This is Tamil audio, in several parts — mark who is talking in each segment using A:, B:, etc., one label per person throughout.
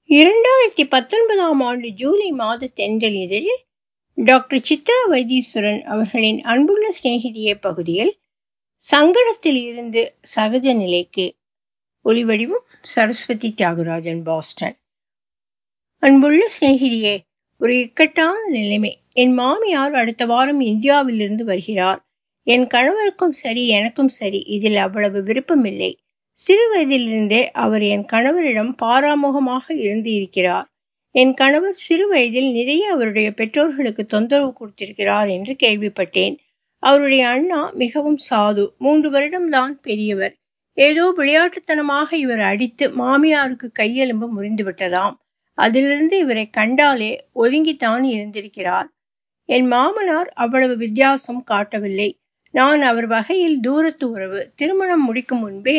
A: இரண்டாயிரத்தி பத்தொன்பதாம் ஆண்டு ஜூலை மாத தென்றல் இதழில் டாக்டர் சித்ரா வைத்தீஸ்வரன் அவர்களின் அன்புள்ள சிநேகிதியே பகுதியில் சங்கடத்தில் இருந்து சகஜ நிலைக்கு ஒலிவடிவம் சரஸ்வதி தியாகராஜன் பாஸ்டன் அன்புள்ள சிநேகிதியே ஒரு இக்கட்டான நிலைமை என் மாமியார் அடுத்த வாரம் இந்தியாவிலிருந்து வருகிறார் என் கணவருக்கும் சரி எனக்கும் சரி இதில் அவ்வளவு விருப்பமில்லை சிறு வயதிலிருந்தே அவர் என் கணவரிடம் பாராமுகமாக இருந்து இருக்கிறார் என் கணவர் சிறு வயதில் நிறைய அவருடைய பெற்றோர்களுக்கு தொந்தரவு கொடுத்திருக்கிறார் என்று கேள்விப்பட்டேன் அவருடைய அண்ணா மிகவும் சாது மூன்று வருடம்தான் பெரியவர் ஏதோ விளையாட்டுத்தனமாக இவர் அடித்து மாமியாருக்கு கையெலும்பு முறிந்துவிட்டதாம் அதிலிருந்து இவரை கண்டாலே ஒதுங்கித்தான் இருந்திருக்கிறார் என் மாமனார் அவ்வளவு வித்தியாசம் காட்டவில்லை நான் அவர் வகையில் தூரத்து உறவு திருமணம் முடிக்கும் முன்பே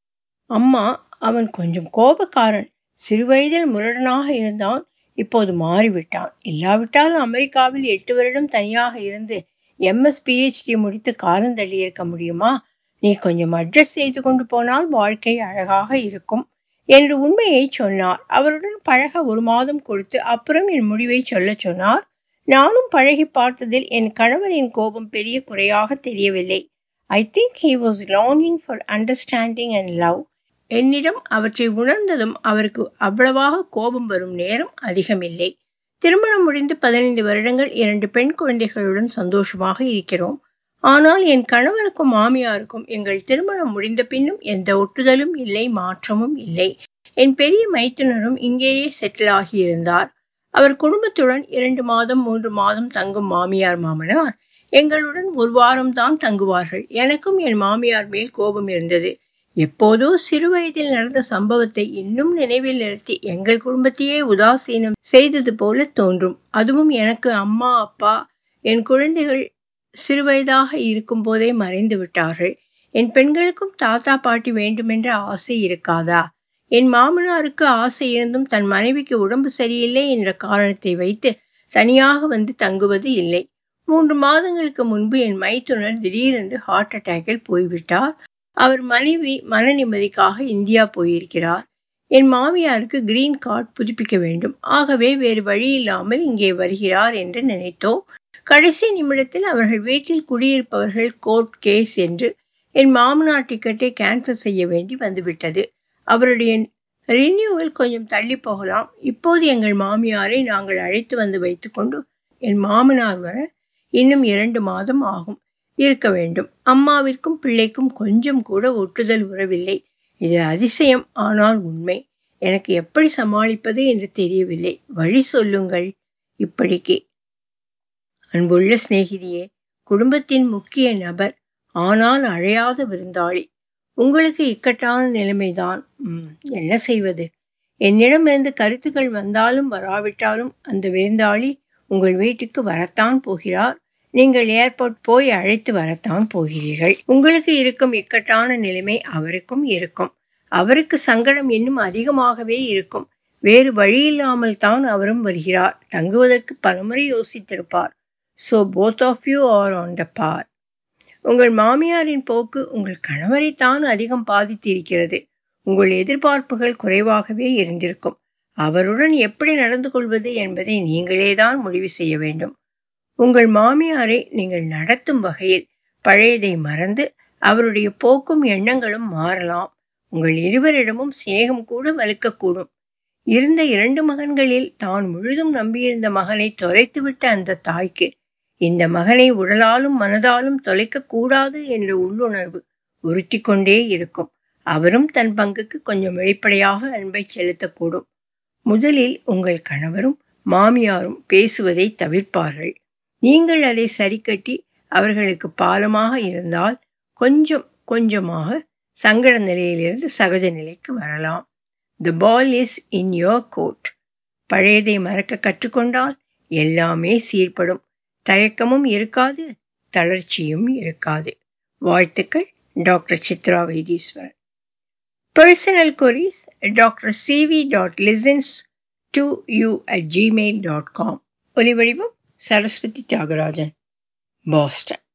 A: அம்மா அவன் கொஞ்சம் கோபக்காரன் சிறுவயதில் முரடனாக இருந்தான் இப்போது மாறிவிட்டான் இல்லாவிட்டால் அமெரிக்காவில் எட்டு வருடம் தனியாக இருந்து எம்எஸ் பிஹெச்டி முடித்து காலம் தள்ளி இருக்க முடியுமா நீ கொஞ்சம் அட்ஜஸ்ட் செய்து கொண்டு போனால் வாழ்க்கை அழகாக இருக்கும் என்று உண்மையை சொன்னார் அவருடன் பழக ஒரு மாதம் கொடுத்து அப்புறம் என் முடிவை சொல்ல சொன்னார் நானும் பழகி பார்த்ததில் என் கணவரின் கோபம் பெரிய குறையாக தெரியவில்லை I think he was longing for understanding and love என்னிடம் அவற்றை உணர்ந்ததும் அவருக்கு அவ்வளவாக கோபம் வரும் நேரம் அதிகமில்லை திருமணம் முடிந்து பதினைந்து வருடங்கள் இரண்டு பெண் குழந்தைகளுடன் சந்தோஷமாக இருக்கிறோம் ஆனால் என் கணவருக்கும் மாமியாருக்கும் எங்கள் திருமணம் முடிந்த பின்னும் எந்த ஒட்டுதலும் இல்லை மாற்றமும் இல்லை என் பெரிய மைத்துனரும் இங்கேயே செட்டில் ஆகியிருந்தார் அவர் குடும்பத்துடன் இரண்டு மாதம் மூன்று மாதம் தங்கும் மாமியார் மாமனார் எங்களுடன் ஒரு வாரம் தான் தங்குவார்கள் எனக்கும் என் மாமியார் மேல் கோபம் இருந்தது எப்போதோ சிறு வயதில் நடந்த சம்பவத்தை இன்னும் நினைவில் நிறுத்தி எங்கள் குடும்பத்தையே உதாசீனம் செய்தது போல தோன்றும் அதுவும் எனக்கு அம்மா அப்பா என் குழந்தைகள் சிறுவயதாக இருக்கும் போதே மறைந்து விட்டார்கள் என் பெண்களுக்கும் தாத்தா பாட்டி வேண்டுமென்ற ஆசை இருக்காதா என் மாமனாருக்கு ஆசை இருந்தும் தன் மனைவிக்கு உடம்பு சரியில்லை என்ற காரணத்தை வைத்து தனியாக வந்து தங்குவது இல்லை மூன்று மாதங்களுக்கு முன்பு என் மைத்துனர் திடீரென்று ஹார்ட் அட்டாக்கில் போய்விட்டார் அவர் மனைவி மன நிம்மதிக்காக இந்தியா போயிருக்கிறார் என் மாமியாருக்கு கிரீன் கார்டு புதுப்பிக்க வேண்டும் ஆகவே வேறு வழி இல்லாமல் இங்கே வருகிறார் என்று நினைத்தோம் கடைசி நிமிடத்தில் அவர்கள் வீட்டில் குடியிருப்பவர்கள் கோர்ட் கேஸ் என்று என் மாமனார் டிக்கெட்டை கேன்சல் செய்ய வேண்டி வந்துவிட்டது அவருடைய ரினியூவல் கொஞ்சம் தள்ளி போகலாம் இப்போது எங்கள் மாமியாரை நாங்கள் அழைத்து வந்து வைத்துக்கொண்டு என் மாமனார் வர இன்னும் இரண்டு மாதம் ஆகும் இருக்க வேண்டும் அம்மாவிற்கும் பிள்ளைக்கும் கொஞ்சம் கூட ஒட்டுதல் உறவில்லை இது அதிசயம் ஆனால் உண்மை எனக்கு எப்படி சமாளிப்பது என்று தெரியவில்லை வழி சொல்லுங்கள் இப்படிக்கு அன்புள்ள சிநேகிதியே குடும்பத்தின் முக்கிய நபர் ஆனால் அழையாத விருந்தாளி உங்களுக்கு இக்கட்டான நிலைமைதான் என்ன செய்வது என்னிடமிருந்து கருத்துக்கள் வந்தாலும் வராவிட்டாலும் அந்த விருந்தாளி உங்கள் வீட்டுக்கு வரத்தான் போகிறார் நீங்கள் ஏர்போர்ட் போய் அழைத்து வரத்தான் போகிறீர்கள் உங்களுக்கு இருக்கும் இக்கட்டான நிலைமை அவருக்கும் இருக்கும் அவருக்கு சங்கடம் இன்னும் அதிகமாகவே இருக்கும் வேறு வழியில்லாமல் தான் அவரும் வருகிறார் தங்குவதற்கு பலமுறை யோசித்திருப்பார் so both of you are on the bar உங்கள் மாமியாரின் போக்கு உங்கள் கணவரைத்தான் அதிகம் பாதித்திருக்கிறது உங்கள் எதிர்பார்ப்புகள் குறைவாகவே இருந்திருக்கும் அவருடன் எப்படி நடந்து கொள்வது என்பதை நீங்களே தான் முடிவு செய்ய வேண்டும் உங்கள் மாமியாரை நீங்கள் நடத்தும் வகையில் பழையதை மறந்து அவருடைய போக்கும் எண்ணங்களும் மாறலாம் உங்கள் இருவரிடமும் சிநேகம் கூட வலுக்கக்கூடும் இருந்த இரண்டு மகன்களில் தான் முழுதும் நம்பியிருந்த மகனை தொலைத்துவிட்ட அந்த தாய்க்கு இந்த மகனை உடலாலும் மனதாலும் தொலைக்க கூடாது என்ற உள்ளுணர்வு உறுத்தி கொண்டே இருக்கும் அவரும் தன் பங்குக்கு கொஞ்சம் வெளிப்படையாக அன்பை செலுத்தக்கூடும் முதலில் உங்கள் கணவரும் மாமியாரும் பேசுவதை தவிர்ப்பார்கள் நீங்கள் அதை சரி கட்டி அவர்களுக்கு பாலமாக இருந்தால் கொஞ்சம் கொஞ்சமாக சங்கட நிலையிலிருந்து சகஜ நிலைக்கு வரலாம் the ball is in your court பழையதை மறக்க கற்றுக்கொண்டால் எல்லாமே சீர்படும் தயக்கமும் இருக்காது தளர்ச்சியும் இருக்காது வாழ்த்துக்கள் doctor Chitra Vaitheeswaran personal queries doctor CV dot listens to you at Gmail dot com ஒலிவடிவம் சரஸ்வதி தியாகராஜன் பாஸ்டன்